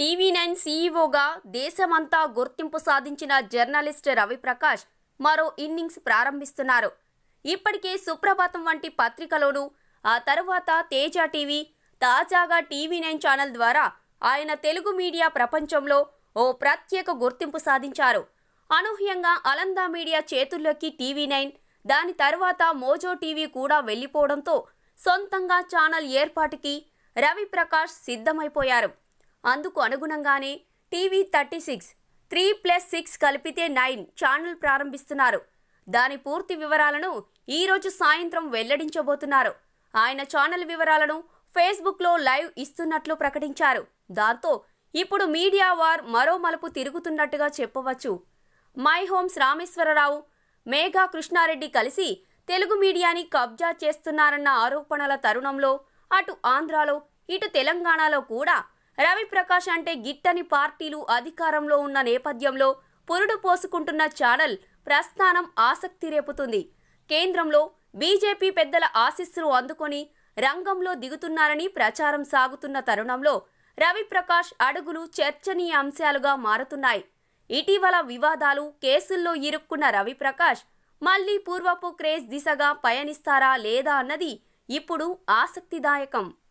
TV nine సీఈఓగా దేశమంతా గుర్తింపు సాధించిన జర్నలిస్ట్ రవిప్రకాష్ మరో ఇన్నింగ్స్ ప్రారంభిస్తున్నారు ఇప్పటికే సుప్రభాతం వంటి పత్రికలోనూ ఆ తరువాత తేజ టీవీ తాజాగా టీవీ నైన్ ఛానల్ ద్వారా ఆయన తెలుగు మీడియా ప్రపంచంలో ఓ ప్రత్యేక గుర్తింపు సాధించారు అనూహ్యంగా అలందా మీడియా చేతుల్లోకి టీవీ నైన్ దాని తర్వాత మోజో టీవీ కూడా వెళ్లిపోవడంతో సొంతంగా ఛానల్ ఏర్పాటుకి రవిప్రకాష్ సిద్ధమైపోయారు అందుకు అనుగుణంగానే TV thirty six three plus six కలిపితే నైన్ ఛానల్ ప్రారంభిస్తున్నారు దాని పూర్తి వివరాలను ఈరోజు సాయంత్రం వెల్లడించబోతున్నారు ఆయన ఛానల్ వివరాలను ఫేస్బుక్లో లైవ్ ఇస్తున్నట్లు ప్రకటించారు దాంతో ఇప్పుడు మీడియా వార్ మరో మలుపు తిరుగుతున్నట్టుగా చెప్పవచ్చు మై హోమ్స్ రామేశ్వరరావు మేఘా కృష్ణారెడ్డి కలిసి తెలుగు మీడియాని కబ్జా చేస్తున్నారన్న ఆరోపణల తరుణంలో అటు ఆంధ్రాలో ఇటు తెలంగాణలో కూడా రవిప్రకాష్ అంటే గిట్టని పార్టీలు అధికారంలో ఉన్న నేపథ్యంలో పురుడు పోసుకుంటున్న ఛానల్ ప్రస్థానం ఆసక్తి రేపుతుంది కేంద్రంలో బీజేపీ పెద్దల ఆశీస్సులు అందుకొని రంగంలో దిగుతున్నారని ప్రచారం సాగుతున్న తరుణంలో రవిప్రకాష్ అడుగులు చర్చనీయ అంశాలుగా మారుతున్నాయి ఇటీవల వివాదాలు కేసుల్లో ఇరుక్కున్న రవిప్రకాష్ మళ్లీ పూర్వపు క్రేజ్ దిశగా పయనిస్తారా లేదా అన్నది ఇప్పుడు ఆసక్తిదాయకం